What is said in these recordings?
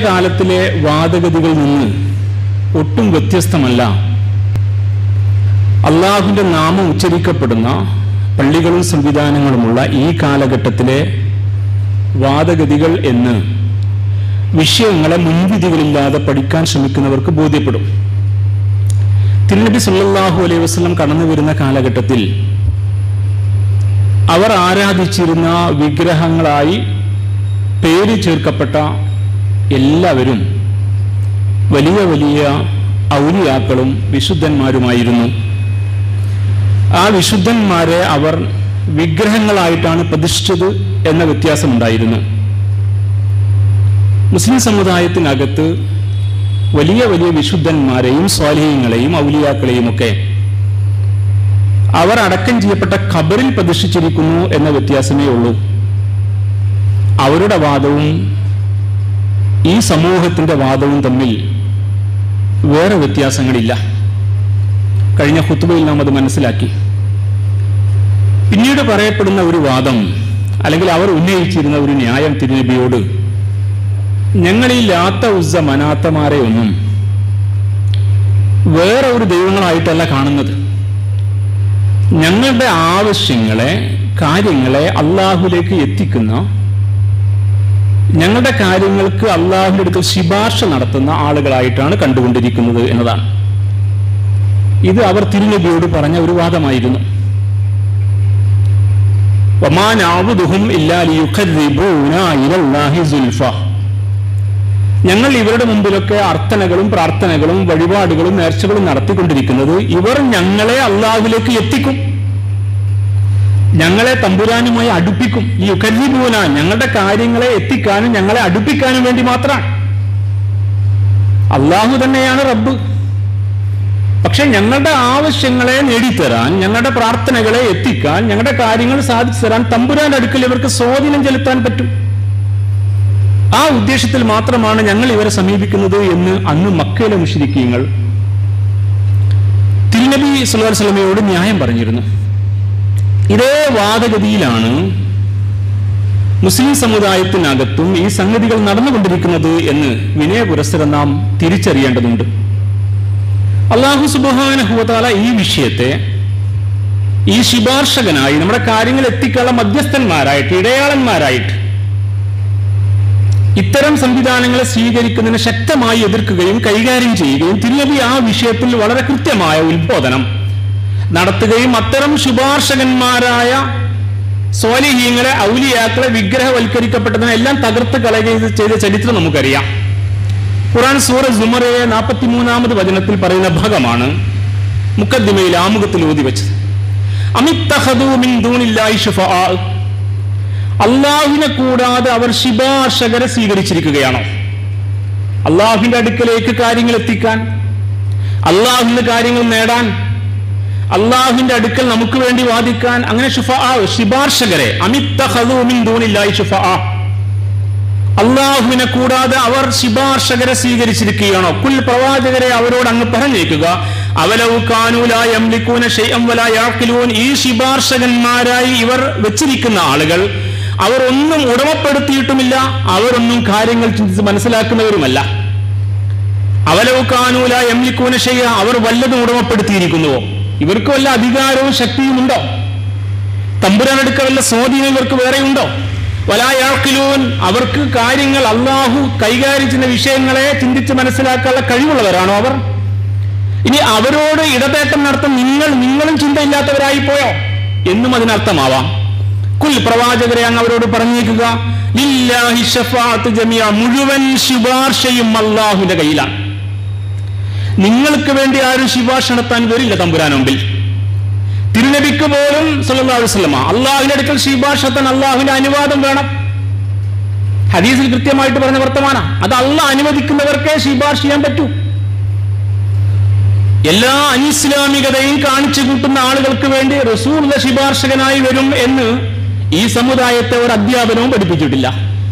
കാലത്തിലെ വാദഗതികളിൽ നിന്ന് ഒട്ടും വ്യത്യസ്തമല്ല അള്ളാഹുവിന്റെ നാമം ഉച്ചരിക്കപ്പെടുന്ന പള്ളികളും സംവിധാനങ്ങളുമുള്ള ഈ കാലഘട്ടത്തിലെ വാദഗതികൾ എന്ന് വിഷയങ്ങളെ മുൻവിധികളില്ലാതെ പഠിക്കാൻ ശ്രമിക്കുന്നവർക്ക് ബോധ്യപ്പെടും തിരുനബി സല്ലല്ലാഹു അലൈഹി വസല്ലം കടന്നു വരുന്ന കാലഘട്ടത്തിൽ അവർ ആരാധിച്ചിരുന്ന വിഗ്രഹങ്ങളായി പേര് ചേർക്കപ്പെട്ട എല്ലാവരും വലിയ വലിയ ഔലിയാക്കളും വിശുദ്ധന്മാരുമായിരുന്നു ആ വിശുദ്ധന്മാരെ അവർ വിഗ്രഹങ്ങളായിട്ടാണ് പ്രതിഷ്ഠിച്ചത് എന്ന വ്യത്യാസമുണ്ടായിരുന്നു മുസ്ലിം സമുദായത്തിനകത്ത് വലിയ വലിയ വിശുദ്ധന്മാരെയും സ്വാലിഹ്യങ്ങളെയും ഔലിയാക്കളെയും ഒക്കെ അവർ അടക്കം ചെയ്യപ്പെട്ട ഖബറിൽ പ്രതിഷ്ഠിച്ചിരിക്കുന്നു എന്ന വ്യത്യാസമേ ഉള്ളൂ അവരുടെ വാദവും ഈ സമൂഹത്തിന്റെ വാദവും തമ്മിൽ വേറെ വ്യത്യാസങ്ങളില്ല കഴിഞ്ഞ ഹുത്തുബയിൽ നാം അത് മനസ്സിലാക്കി പിന്നീട് പറയപ്പെടുന്ന ഒരു വാദം അല്ലെങ്കിൽ അവർ ഉന്നയിച്ചിരുന്ന ഒരു ന്യായം തിരുനബിയോട് ഞങ്ങൾ ഈ ലാത്ത ഉസ്സ മനാത്തമാരെ ഒന്നും വേറെ ഒരു ദൈവങ്ങളായിട്ടല്ല കാണുന്നത് ഞങ്ങളുടെ ആവശ്യങ്ങളെ കാര്യങ്ങളെ അള്ളാഹുലേക്ക് എത്തിക്കുന്ന ഞങ്ങളുടെ കാര്യങ്ങൾക്ക് അള്ളാഹുവിന്റെ അടുക്കൽ ശിപാർശ നടത്തുന്ന ആളുകളായിട്ടാണ് കണ്ടുകൊണ്ടിരിക്കുന്നത് എന്നതാണ് ഇത് അവർ തിരുനബിയോട് പറഞ്ഞ ഒരു വാദമായിരുന്നു വമാനാവുദുഹും ഇല്ലാ ലിയുഖർരിബൂന ഇലല്ലാഹി സുൽഫ ഞങ്ങൾ ഇവരുടെ മുമ്പിലൊക്കെ അർത്ഥനകളും പ്രാർത്ഥനകളും വഴിപാടുകളും നേർച്ചകളും നടത്തിക്കൊണ്ടിരിക്കുന്നത് ഇവർ ഞങ്ങളെ അള്ളാഹുലേക്ക് എത്തിക്കും ഞങ്ങളെ തമ്പുരാനുമായി അടുപ്പിക്കും ഈ യുഖരിബൂന ഞങ്ങളുടെ കാര്യങ്ങളെ എത്തിക്കാനും ഞങ്ങളെ അടുപ്പിക്കാനും വേണ്ടി മാത്രമാണ് അള്ളാഹു തന്നെയാണ് റബ്ബ് പക്ഷെ ഞങ്ങളുടെ ആവശ്യങ്ങളെ നേടിത്തരാൻ ഞങ്ങളുടെ പ്രാർത്ഥനകളെ എത്തിക്കാൻ ഞങ്ങളുടെ കാര്യങ്ങൾ സാധിച്ചു തരാൻ തമ്പുരാന്റെ അടുക്കൽ ഇവർക്ക് സ്വാധീനം ചെലുത്താൻ പറ്റും ആ ഉദ്ദേശത്തിൽ മാത്രമാണ് ഞങ്ങൾ ഇവരെ സമീപിക്കുന്നത് എന്ന് അന്ന് മക്കയിലെ മുഷരിക്കീങ്ങൾ തിരുനബി സുല്ലാ സ്വലമയോട് ന്യായം പറഞ്ഞിരുന്നു ഇതേ വാദഗതിയിലാണ് മുസ്ലിം സമുദായത്തിനകത്തും ഈ സംഗതികൾ നടന്നുകൊണ്ടിരിക്കുന്നത് എന്ന് വിനയപുരസ്സരം നാം തിരിച്ചറിയേണ്ടതുണ്ട് അള്ളാഹു സുബാനഹുവതാല ഈ വിഷയത്തെ ഈ ശിപാർശകനായി നമ്മുടെ കാര്യങ്ങൾ എത്തിക്കാനുള്ള മധ്യസ്ഥന്മാരായിട്ട് ഇടയാളന്മാരായിട്ട് ഇത്തരം സംവിധാനങ്ങളെ സ്വീകരിക്കുന്നതിന് ശക്തമായി എതിർക്കുകയും കൈകാര്യം ചെയ്യുകയും തിരുനബി ആ വിഷയത്തിൽ വളരെ കൃത്യമായ ഉത്ബോധനം നടത്തുകയും അത്തരം ശുപാർശകന്മാരായ സ്വാലിഹീങ്ങളെ ഔലിയാക്കളെ വിഗ്രഹവൽക്കരിക്കപ്പെട്ടതിനെ എല്ലാം തകർത്ത് കളയുക ചെയ്ത ചരിത്രം നമുക്കറിയാം ഖുറാൻ സൂറ സുമറയെ നാൽപ്പത്തി മൂന്നാമത് വചനത്തിൽ പറയുന്ന ഭാഗമാണ് മുക്കദ്ദിമയിൽ ആമുഖത്തിൽ ഊതി വെച്ചത് അമിത്തഹദൂ മിൻ ദൂനില്ലാഹി ശുഫആ അള്ളാഹുവിനെ കൂടാതെ അവർ ശിപാർശകരെ സ്വീകരിച്ചിരിക്കുകയാണോ അള്ളാഹുവിന്റെ അടുക്കലേക്ക് കാര്യങ്ങൾ എത്തിക്കാൻ അള്ളാഹുവിന്റെ കാര്യങ്ങൾ നേടാൻ അള്ളാഹുവിന്റെ അടുക്കൽ നമുക്ക് വേണ്ടി വാദിക്കാൻ അങ്ങനെ ഷുഫാ ശിപാർശകരെ അമിത്തഹദൂമിൻ ദൂനില്ലായി ഷുഫാ അള്ളാഹുവിനെ കൂടാതെ അവർ ശിപാർശകരെ സ്വീകരിച്ചിരിക്കുകയാണോ കുൽ പ്രവാചകരെ അവരോട് അങ്ങ് പറഞ്ഞേക്കുക അവലവു കാനൂലായ അംലിക്കൂന ഷെയ്യം വലായാക്കിലൂൻ ഈ ശിപാർശകന്മാരായി ഇവർ വെച്ചിരിക്കുന്ന ആളുകൾ അവർ ഒന്നും ഉടമപ്പെടുത്തിയിട്ടുമില്ല അവരൊന്നും കാര്യങ്ങൾ ചിന്തിച്ച് മനസ്സിലാക്കുന്നവരുമല്ല അവലവു കാനൂല എംലിക്കൂന ഷെയ്യ അവർ വല്ലതും ഉടമപ്പെടുത്തിയിരിക്കുന്നുവോ ഇവർക്ക് വല്ല അധികാരവും ശക്തിയും ഉണ്ടോ തമ്പുരാനെടുക്ക വല്ല സ്വാധീനം ഇവർക്ക് വേറെ ഉണ്ടോ വലായാക്കിലൂൻ അവർക്ക് കാര്യങ്ങൾ അള്ളാഹു കൈകാര്യം ചെയ്യുന്ന വിഷയങ്ങളെ ചിന്തിച്ച് മനസ്സിലാക്കാനുള്ള കഴിവുള്ളവരാണോ അവർ ഇനി അവരോട് ഇടപേറ്റം നടത്താൻ നിങ്ങൾ നിങ്ങളും ചിന്തയില്ലാത്തവരായി പോയോ എന്നും അതിനർത്ഥമാവാം കുൽ പ്രവാചകരെ അങ്ങ് അവരോട് പറഞ്ഞേക്കുക ലില്ലാഹി ശഫാഅത്ത് ജമിയ മുഴുവൻ ശുപാർശയും അള്ളാഹുവിന്റെ കയ്യിലാണ് നിങ്ങൾക്ക് വേണ്ടി ആരും ശുപാർശ നടത്താൻ വരില്ല തമ്പുരാൻ മുമ്പിൽ തിരുനബിക്ക് പോലും സല്ലല്ലാഹു അലൈഹി വസല്ലമ അള്ളാഹുവിന്റെ അടുക്കൽ ശുപാർശ നടത്താൻ അള്ളാഹുവിന്റെ അനുവാദം വേണം ഹദീസിൽ കൃത്യമായിട്ട് പറഞ്ഞ വർത്തമാനം അത് അള്ളാഹ് അനുവദിക്കുന്നവർക്കേ ശുപാർശ ചെയ്യാൻ പറ്റൂ എല്ലാ അനിസ്ലാമികതയും കാണിച്ചു കൂട്ടുന്ന ആളുകൾക്ക് വേണ്ടി റസൂലുള്ള ശുപാർശകനായി വരും എന്ന് ഈ സമുദായത്തെ ഒരു അധ്യാപനവും പഠിപ്പിച്ചിട്ടില്ല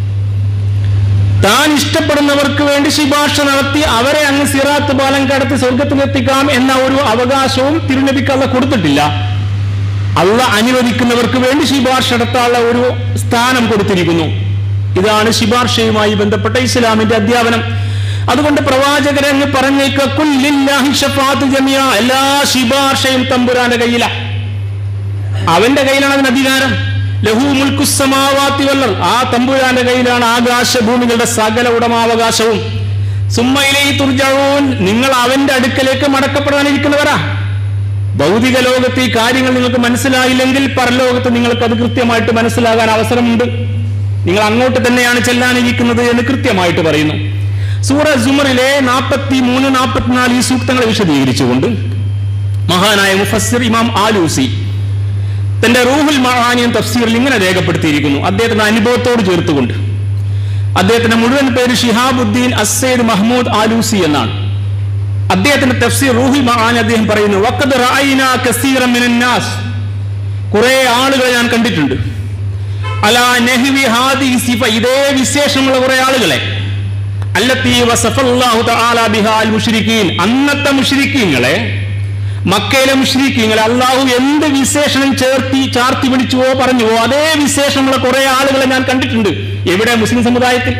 താൻ ഇഷ്ടപ്പെടുന്നവർക്ക് വേണ്ടി ശുപാർശ നടത്തി അവരെ അങ്ങ് സിറാത്ത് പാലം കടത്തി സ്വർഗത്തിലെത്തിക്കാം എന്ന ഒരു അവകാശവും തിരുനബിക്ക് അള്ള കൊടുത്തിട്ടില്ല അള്ള അനുവദിക്കുന്നവർക്ക് വേണ്ടി ശുപാർശ നടത്താനുള്ള ഒരു സ്ഥാനം കൊടുത്തിരിക്കുന്നു ഇതാണ് ശിപാർശയുമായി ബന്ധപ്പെട്ട ഇസ്ലാമിന്റെ അധ്യാപനം അതുകൊണ്ട് പ്രവാചകരെ അങ്ങ് പറഞ്ഞേക്ക കുല്ലില്ലാഹി ഷഫാഅത്തു ജമിയ എല്ലാ ശിപാർശയും തമ്പുരാന്റെ കയ്യിലാണ് അവന്റെ കയ്യിലാണ് അതിന് അധികാരം ലഹു മുൽക്കുസമാവാത്തി വല്ലർ ആ തമ്പുരാന്റെ കയ്യിലാണ് ആകാശ ഭൂമികളുടെ സകല ഉടമാവകാശവും സുമ്മയിലെ തുർജവും നിങ്ങൾ അവന്റെ അടുക്കലേക്ക് മടക്കപ്പെടാനിരിക്കുന്നവരാ ഭൗതിക ലോകത്ത് ഈ കാര്യങ്ങൾ നിങ്ങൾക്ക് മനസ്സിലായില്ലെങ്കിൽ പരലോകത്ത് നിങ്ങൾക്ക് അത് കൃത്യമായിട്ട് മനസ്സിലാകാൻ അവസരമുണ്ട് നിങ്ങൾ അങ്ങോട്ട് തന്നെയാണ് ചെല്ലാനിരിക്കുന്നത് എന്ന് കൃത്യമായിട്ട് പറയുന്നു സൂറ സുമറിലെ നാൽപ്പത്തി മൂന്ന് നാൽപ്പത്തിനാല് ഈ സൂക്തങ്ങളെ വിശദീകരിച്ചുകൊണ്ട് മഹാനായ മുഫസ്സിർ ഇമാം ആലൂസി തന്റെ റൂഹുൽ മഹാനിയൻ തഫ്സീറിൽ ഇങ്ങനെ രേഖപ്പെടുത്തിയിരിക്കുന്നു അദ്ദേഹത്തിന്റെ അനുഭവത്തോട് ചേർത്തുകൊണ്ട് അദ്ദേഹത്തിന്റെ മുഴുവൻ പേര് ഷിഹാബുദ്ദീൻ അസൈദ് മഹ്മൂദ് ആലൂസി എന്നാണ് അദ്ദേഹത്തിന്റെ തഫ്സീർ റൂഹുൽ മഹാനി അദ്ദേഹം പറയുന്നു വഖദ് റഅയ്നാ കസീറൻ മിനൻ നാസ് കുറെ ആളുകളെ ഞാൻ കണ്ടിട്ടുണ്ട് അലാ നഹ്വി ഹാദിഹി സിഫ ഇതേ വിശേഷമുള്ള കുറെ ആളുകളെ അല്ലത്തി വസഫല്ലാഹു തആല ബിഹാ അൽ മുശ്രിക്കീൻ അന്നത്തെ മുശ്രിക്കീങ്ങളെ മക്കയിലെ മുശ്രിക്കീങ്ങളെ അള്ളാഹു എന്ത് വിശേഷണം ചേർത്തി ചാർത്തി പിടിച്ചുവോ പറഞ്ഞുവോ അതേ വിശേഷമുള്ള കുറെ ആളുകളെ ഞാൻ കണ്ടിട്ടുണ്ട് എവിടെ മുസ്ലിം സമുദായത്തിൽ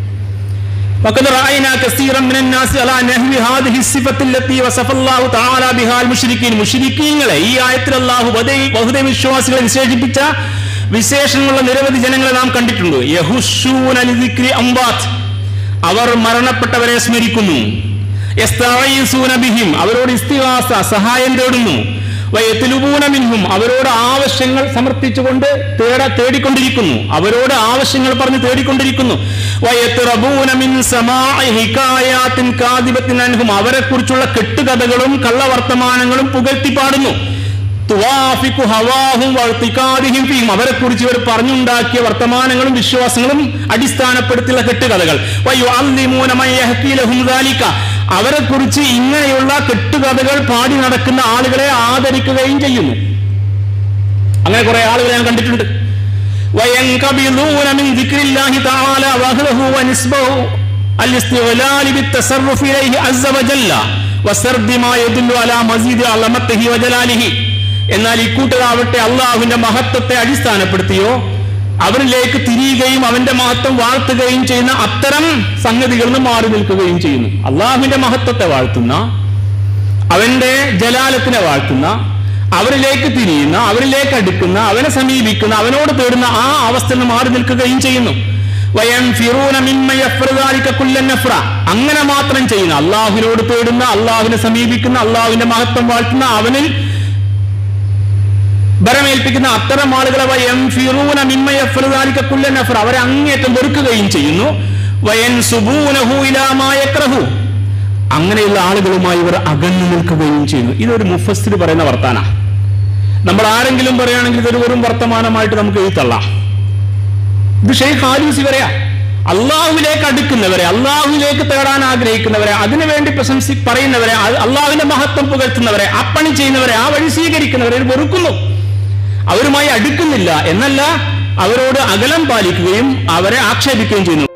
وقد رأينا كثيرا من الناس على نحو هذه الصفة التي وصف الله تعالى بها المشركين മുശ്രിക്കീങ്ങളെ ഈ ആയത്തിൽ അല്ലാഹു ബദൈ- ബഹുദൈവ വിശ്വാസികളെ വിശേഷിപ്പിച്ച വിശേഷങ്ങളുള്ള നിരവധി ജനങ്ങളെ നാം കണ്ടിട്ടുണ്ട് യഹുശൂന ലിദിക്രി അംബാത്ത് അവർ മരണപ്പെട്ടവരെ സ്മരിക്കുന്നു യസ്തഈസൂന ബിഹിം അവരോട് ഇസ്തിവാസ സഹായം തേടുന്നു വയത്തിലുപൂന മിൻഹും അവരോട് ആവശ്യങ്ങൾ സമർപ്പിച്ചുകൊണ്ട് തേട തേടിക്കൊണ്ടിരിക്കുന്നു അവരോട് ആവശ്യങ്ങൾ പറഞ്ഞ് തേടിക്കൊണ്ടിരിക്കുന്നു വയത്തിറബൂന മിൻ സമാഇ ഹികായാത്തിൻ കാദിബത്തിൻ അൻഹും അവരെ കുറിച്ചുള്ള കെട്ടുകഥകളും കള്ളവർത്തമാനങ്ങളും പുകഴ്ത്തി പാടുന്നു തുവാഫിക്കു ഹവാഹും വർത്തിക്കാതിഹിം ഫീം അവരെ കുറിച്ച് ഇവർ പറഞ്ഞുണ്ടാക്കിയ വർത്തമാനങ്ങളും വിശ്വാസങ്ങളും അടിസ്ഥാനപ്പെടുത്തിയുള്ള കെട്ടുകഥകൾ വയുഅല്ലിമൂന മൻ യഹ്കി ലഹും ദാലിക അവരെ കുറിച്ച് ഇങ്ങനെയുള്ള കെട്ടുകഥകൾ പാടി നടക്കുന്ന ആളുകളെ ആദരിക്കുകയും ചെയ്യുന്നു അങ്ങനെ കുറെ ആളുകളെ ഞാൻ കണ്ടിട്ടുണ്ട് وينقبضون من ذكر الله تعالى وأهله ونسبه الاستغلال بالتصرف إليه عز وجل وسرد ما يدل على مزيد عظمته وجلاله എന്നാൽ ഇക്കൂട്ടരാവട്ടെ അള്ളാഹുവിന്റെ മഹത്വത്തെ അടിസ്ഥാനപ്പെടുത്തിയോ അവരിലേക്ക് തിരിയുകയും അവന്റെ മഹത്വം വാഴ്ത്തുകയും ചെയ്യുന്ന അത്തരം സംഗതികളിൽ നിന്ന് മാറി നിൽക്കുകയും ചെയ്യുന്നു അള്ളാഹുവിന്റെ മഹത്വത്തെ വാഴ്ത്തുന്ന അവന്റെ ജലാലത്തിനെ വാഴ്ത്തുന്ന അവരിലേക്ക് തിരിയുന്ന അവരിലേക്ക് അടുക്കുന്ന അവനെ സമീപിക്കുന്ന അവനോട് തേടുന്ന ആ അവസ്ഥയിൽ നിന്ന് മാറി നിൽക്കുകയും ചെയ്യുന്നു വയൻഫിറൂന മിമ്മ യഫ്റു ദാലിക കുല്ലൻ നഫ്ര. അങ്ങനെ മാത്രം ചെയ്യുന്ന അള്ളാഹുവിനോട് തേടുന്ന അള്ളാഹുവിനെ സമീപിക്കുന്ന അള്ളാഹുവിന്റെ മഹത്വം വാഴ്ത്തുന്ന അവനിൽ ബരമേൽപ്പിക്കുന്ന അത്തരം ആളുകളെ വയൻഫിറൂന മിമ്മ യഫ്റു ദാലിക കുല്ലൻ നഫ്ര. അവരെ അങ്ങേറ്റം വെറുക്കുകയും ചെയ്യുന്നു വയൻസുബൂനഹു ഇലാ മാ യക്റഹു. അങ്ങനെയുള്ള ആളുകളുമായി ഇവർ അകന്നു നിൽക്കുകയും ചെയ്യുന്നു ഇതൊരു മുഫസ്സിർ പറയുന്ന വർത്താന നമ്മൾ ആരെങ്കിലും പറയുകയാണെങ്കിൽ ഇതൊരു വെറും വർത്തമാനമായിട്ട് നമുക്ക് എഴുത്തള്ളാം ഇത് ഷെയ്ഖ് ഹാലൂസി വരെയാ അള്ളാഹുവിലേക്ക് അടുക്കുന്നവരെ അള്ളാഹുവിലേക്ക് തേടാൻ ആഗ്രഹിക്കുന്നവരെ അതിനുവേണ്ടി പ്രശംസി പറയുന്നവരെ അ- അള്ളാഹുവിന്റെ മഹത്വം പുകഴ്ത്തുന്നവരെ അപ്പണി ചെയ്യുന്നവരെ ആ വഴി സ്വീകരിക്കുന്നവരെ ഇവർ വെറുക്കുന്നു അവരുമായി അടുക്കുന്നില്ല എന്നല്ല അവരോട് അകലം പാലിക്കുകയും അവരെ ആക്ഷേപിക്കുകയും ചെയ്യുന്നു